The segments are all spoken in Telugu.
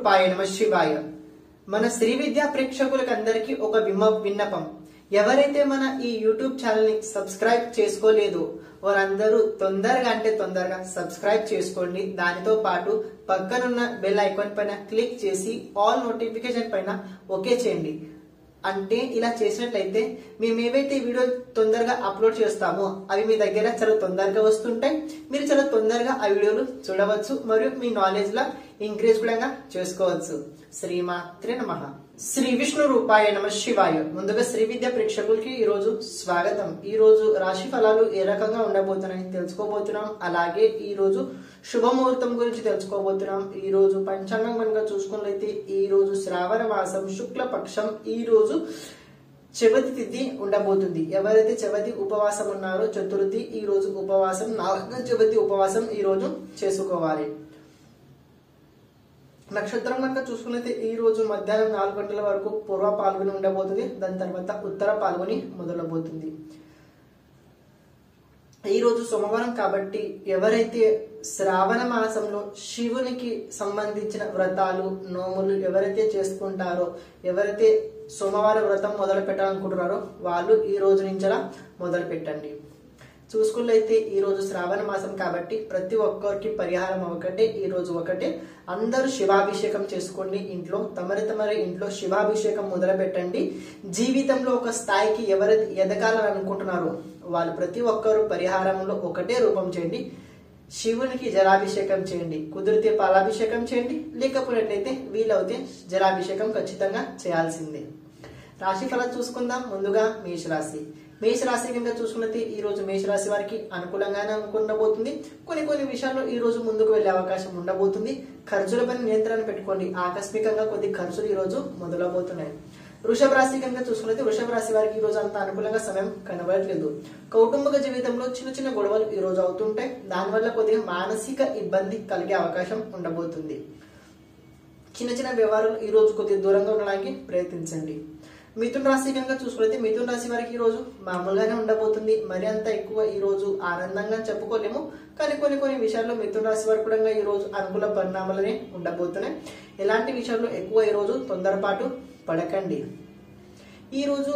రూపాయ నమ శివాయ మన శ్రీ విద్యా ప్రేక్షకులకు అందరికీ ఒక విమ విన్నపం ఎవరైతే మన ఈ యూట్యూబ్ ఛానల్ ని సబ్స్క్రైబ్ చేసుకోలేదో వారందరూ తొందరగా అంటే తొందరగా సబ్స్క్రైబ్ చేసుకోండి దానితో పాటు పక్కనున్న బెల్ ఐకాన్ పైన క్లిక్ చేసి ఆల్ నోటిఫికేషన్ పైన ఓకే చేయండి అంటే ఇలా చేసినట్లయితే మేము ఏవైతే వీడియో తొందరగా అప్లోడ్ చేస్తామో అవి మీ దగ్గర చాలా తొందరగా వస్తుంటాయి మీరు చాలా తొందరగా ఆ వీడియోలు చూడవచ్చు మరియు మీ నాలెడ్జ్ లా ఇంక్రీజ్ కూడా చేసుకోవచ్చు శ్రీమాత్రే నమ శ్రీ విష్ణు రూపాయ నమ శివాయ ముందుగా శ్రీ విద్య ప్రేక్షకులకి ఈ రోజు స్వాగతం ఈ రోజు రాశి ఫలాలు ఏ రకంగా ఉండబోతున్నాయి తెలుసుకోబోతున్నాం అలాగే ఈ రోజు శుభముహూర్తం గురించి తెలుసుకోబోతున్నాం ఈ రోజు పంచాంగం కనుక చూసుకున్నట్లయితే ఈ రోజు శ్రావణ మాసం శుక్ల పక్షం ఈ రోజు చవితి తిథి ఉండబోతుంది ఎవరైతే చవితి ఉపవాసం ఉన్నారో చతుర్థి ఈ రోజు ఉపవాసం నాలుగో చవితి ఉపవాసం ఈ రోజు చేసుకోవాలి నక్షత్రం కనుక చూసుకున్నైతే ఈ రోజు మధ్యాహ్నం నాలుగు గంటల వరకు పూర్వ పాల్గొని ఉండబోతుంది దాని తర్వాత ఉత్తర పాల్గొని మొదలబోతుంది ఈ రోజు సోమవారం కాబట్టి ఎవరైతే శ్రావణ మాసంలో శివునికి సంబంధించిన వ్రతాలు నోములు ఎవరైతే చేసుకుంటారో ఎవరైతే సోమవార వ్రతం మొదలు పెట్టాలనుకుంటున్నారో వాళ్ళు ఈ రోజు నుంచలా మొదలు పెట్టండి చూసుకున్నట్లయితే ఈ రోజు శ్రావణ మాసం కాబట్టి ప్రతి ఒక్కరికి పరిహారం ఒకటే ఈ రోజు ఒకటే అందరూ శివాభిషేకం చేసుకోండి ఇంట్లో తమరి తమరి ఇంట్లో శివాభిషేకం మొదలు పెట్టండి జీవితంలో ఒక స్థాయికి ఎవరైతే ఎదగాలని అనుకుంటున్నారో వాళ్ళు ప్రతి ఒక్కరు పరిహారంలో ఒకటే రూపం చేయండి శివునికి జలాభిషేకం చేయండి కుదిరితే పాలాభిషేకం చేయండి లేకపోయినట్లయితే వీలవుతే జలాభిషేకం ఖచ్చితంగా చేయాల్సిందే రాశి ఫలాలు చూసుకుందాం ముందుగా మేషరాశి మేషరాశి కింద చూసుకున్నది ఈ రోజు మేషరాశి వారికి అనుకూలంగానే ఉండబోతుంది కొన్ని కొన్ని విషయాల్లో ఈ రోజు ముందుకు వెళ్లే అవకాశం ఉండబోతుంది ఖర్చులపై నియంత్రణ పెట్టుకోండి ఆకస్మికంగా కొద్ది ఖర్చులు ఈ రోజు మొదలబోతున్నాయి వృషభ రాశి కనుక చూసుకున్నది వృషభ రాశి వారికి ఈ రోజు అంత అనుకూలంగా సమయం కనబడట్లేదు కౌటుంబిక జీవితంలో చిన్న చిన్న గొడవలు ఈ రోజు అవుతుంటాయి దానివల్ల కొద్దిగా మానసిక ఇబ్బంది కలిగే అవకాశం ఉండబోతుంది చిన్న చిన్న వ్యవహారాలు ఈ రోజు కొద్దిగా దూరంగా ఉండడానికి ప్రయత్నించండి మిథున రాశి కనుక చూసుకుంటే మిథున రాశి వారికి ఈ రోజు మామూలుగానే ఉండబోతుంది మరి అంత ఎక్కువ ఈ రోజు ఆనందంగా చెప్పుకోలేము కానీ కొన్ని కొన్ని విషయాల్లో మిథున రాశి వారికి కూడా ఈ రోజు అనుకూల పరిణామాలనే ఉండబోతున్నాయి ఎలాంటి విషయాల్లో ఎక్కువ ఈ రోజు తొందరపాటు పడకండి ఈ రోజు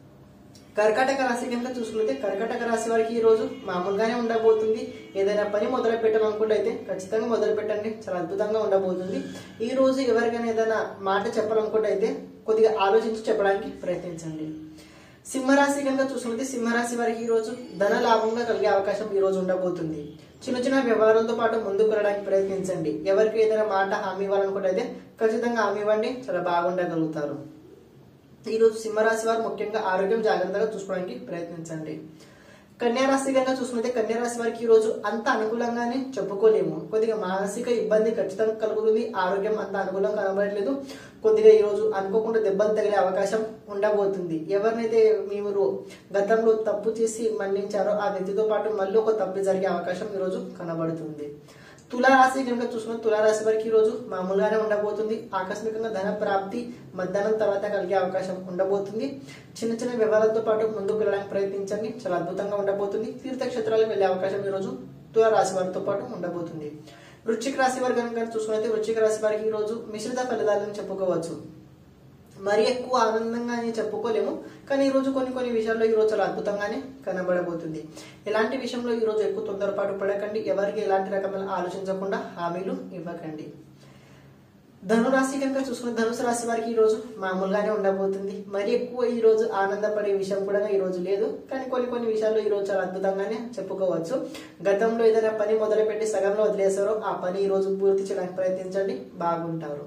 కర్కాటక రాశి కనుక చూసుకుంటే కర్కాటక రాశి వారికి ఈ రోజు మామూలుగానే ఉండబోతుంది ఏదైనా పని మొదలు పెట్టాలనుకుంటే అయితే ఖచ్చితంగా మొదలు పెట్టండి చాలా అద్భుతంగా ఉండబోతుంది ఈ రోజు ఎవరికైనా ఏదైనా మాట చెప్పాలనుకుంటే అయితే కొద్దిగా ఆలోచించి చెప్పడానికి ప్రయత్నించండి సింహరాశి కనుక చూసుకుంటే సింహరాశి వారికి ఈ రోజు ధన లాభంగా కలిగే అవకాశం ఈ రోజు ఉండబోతుంది చిన్న చిన్న వ్యవహారాలతో పాటు ముందుకు వెళ్ళడానికి ప్రయత్నించండి ఎవరికి ఏదైనా మాట హామీ ఇవ్వాలనుకుంటే అయితే ఖచ్చితంగా హామీ ఇవ్వండి చాలా బాగుండగలుగుతారు ఈ రోజు సింహరాశి వారు ముఖ్యంగా ఆరోగ్యం జాగ్రత్తగా చూసుకోవడానికి ప్రయత్నించండి కన్యా రాశి కనుక చూసుకుంటే కన్యా రాశి వారికి ఈ రోజు అంత అనుకూలంగానే చెప్పుకోలేము కొద్దిగా మానసిక ఇబ్బంది ఖచ్చితంగా కలుగుతుంది ఆరోగ్యం అంత అనుకూలంగా కనబడట్లేదు కొద్దిగా ఈ రోజు అనుకోకుండా దెబ్బలు తగిలే అవకాశం ఉండబోతుంది ఎవరినైతే మీరు గతంలో తప్పు చేసి మన్నించారో ఆ వ్యక్తితో పాటు మళ్ళీ ఒక తప్పు జరిగే అవకాశం ఈ రోజు కనబడుతుంది తులారాశి కనుక చూసుకున్న తులారాశి వారికి ఈ రోజు మామూలుగానే ఉండబోతుంది ఆకస్మికంగా ధన ప్రాప్తి మధ్యాహ్నం తర్వాత కలిగే అవకాశం ఉండబోతుంది చిన్న చిన్న వ్యవహారాలతో పాటు ముందుకు వెళ్ళడానికి ప్రయత్నించండి చాలా అద్భుతంగా ఉండబోతుంది తీర్థక్షేత్రాలకు వెళ్ళే అవకాశం ఈ రోజు తులారాశి వారితో పాటు ఉండబోతుంది వృశ్చిక రాశి వారి కనుక చూసుకున్నైతే వృశ్చిక రాశి వారికి ఈ రోజు మిశ్రిత ఫలితాలను చెప్పుకోవచ్చు మరి ఎక్కువ ఆనందంగా అని చెప్పుకోలేము కానీ ఈ రోజు కొన్ని కొన్ని విషయాల్లో ఈ రోజు చాలా అద్భుతంగానే కనబడబోతుంది ఎలాంటి విషయంలో ఈ రోజు ఎక్కువ తొందరపాటు పడకండి ఎవరికి ఎలాంటి రకమైన ఆలోచించకుండా హామీలు ఇవ్వకండి ధనురాశి కనుక చూసుకున్న ధనుసు రాశి వారికి ఈ రోజు మామూలుగానే ఉండబోతుంది మరి ఎక్కువ ఈ రోజు ఆనందపడే విషయం కూడా ఈ రోజు లేదు కానీ కొన్ని కొన్ని విషయాల్లో ఈ రోజు చాలా అద్భుతంగానే చెప్పుకోవచ్చు గతంలో ఏదైనా పని మొదలుపెట్టి సగంలో వదిలేసారో ఆ పని ఈ రోజు పూర్తి చేయడానికి ప్రయత్నించండి బాగుంటారు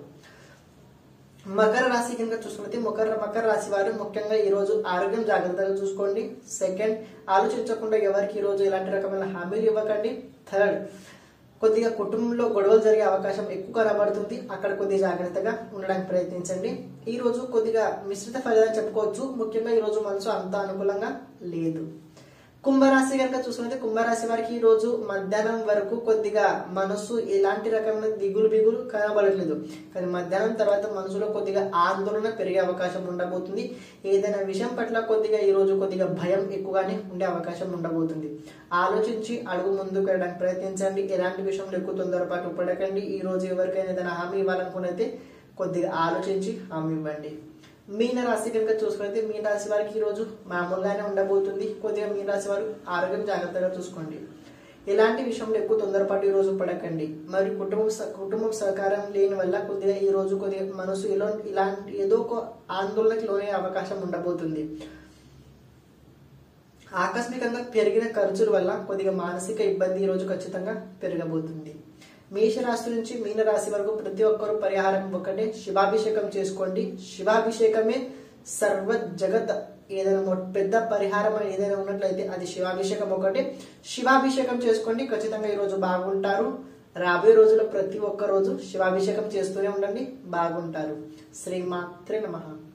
మకర రాశి కనుక చూసుకుంటే మకర మకర రాశి వారు ముఖ్యంగా ఈ రోజు ఆరోగ్యం జాగ్రత్తగా చూసుకోండి సెకండ్ ఆలోచించకుండా ఎవరికి ఈ రోజు ఎలాంటి రకమైన హామీలు ఇవ్వకండి థర్డ్ కొద్దిగా కుటుంబంలో గొడవలు జరిగే అవకాశం ఎక్కువ కనబడుతుంది అక్కడ కొద్దిగా జాగ్రత్తగా ఉండడానికి ప్రయత్నించండి ఈ రోజు కొద్దిగా మిశ్రిత ఫలితాలు చెప్పుకోవచ్చు ముఖ్యంగా ఈ రోజు మనసు అంత అనుకూలంగా లేదు కుంభరాశి కనుక చూసుకుంటే కుంభరాశి వారికి ఈ రోజు మధ్యాహ్నం వరకు కొద్దిగా మనసు ఎలాంటి రకమైన దిగులు బిగులు కనబడట్లేదు కానీ మధ్యాహ్నం తర్వాత మనసులో కొద్దిగా ఆందోళన పెరిగే అవకాశం ఉండబోతుంది ఏదైనా విషయం పట్ల కొద్దిగా ఈ రోజు కొద్దిగా భయం ఎక్కువగానే ఉండే అవకాశం ఉండబోతుంది ఆలోచించి అడుగు ముందుకు వెళ్ళడానికి ప్రయత్నించండి ఎలాంటి విషయంలో ఎక్కువ తొందరపాటు పడకండి ఈ రోజు ఎవరికైనా ఏదైనా హామీ ఇవ్వాలనుకున్నైతే కొద్దిగా ఆలోచించి హామీ ఇవ్వండి మీన రాశి కనుక చూసుకుంటే మీన రాశి వారికి ఈ రోజు మామూలుగానే ఉండబోతుంది కొద్దిగా మీన రాశి వారు ఆరోగ్యం జాగ్రత్తగా చూసుకోండి ఎలాంటి విషయంలో ఎక్కువ తొందరపాటు ఈ రోజు పడకండి మరి కుటుంబం స- కుటుంబం సహకారం లేని వల్ల కొద్దిగా ఈ రోజు కొద్దిగా మనసు ఇలా ఇలాంటి ఏదో ఒక ఆందోళనకి లోనే అవకాశం ఉండబోతుంది ఆకస్మికంగా పెరిగిన ఖర్చుల వల్ల కొద్దిగా మానసిక ఇబ్బంది ఈ రోజు ఖచ్చితంగా పెరగబోతుంది మేషరాశి నుంచి మీన రాశి వరకు ప్రతి ఒక్కరూ పరిహారం ఒకటే శివాభిషేకం చేసుకోండి శివాభిషేకమే సర్వ జగత్ ఏదైనా మొ- పెద్ద పరిహారం ఏదైనా ఉన్నట్లయితే అది శివాభిషేకం ఒకటే శివాభిషేకం చేసుకోండి ఖచ్చితంగా ఈ రోజు బాగుంటారు రాబోయే రోజుల్లో ప్రతి ఒక్క రోజు శివాభిషేకం చేస్తూనే ఉండండి బాగుంటారు శ్రీమాత్రే నమః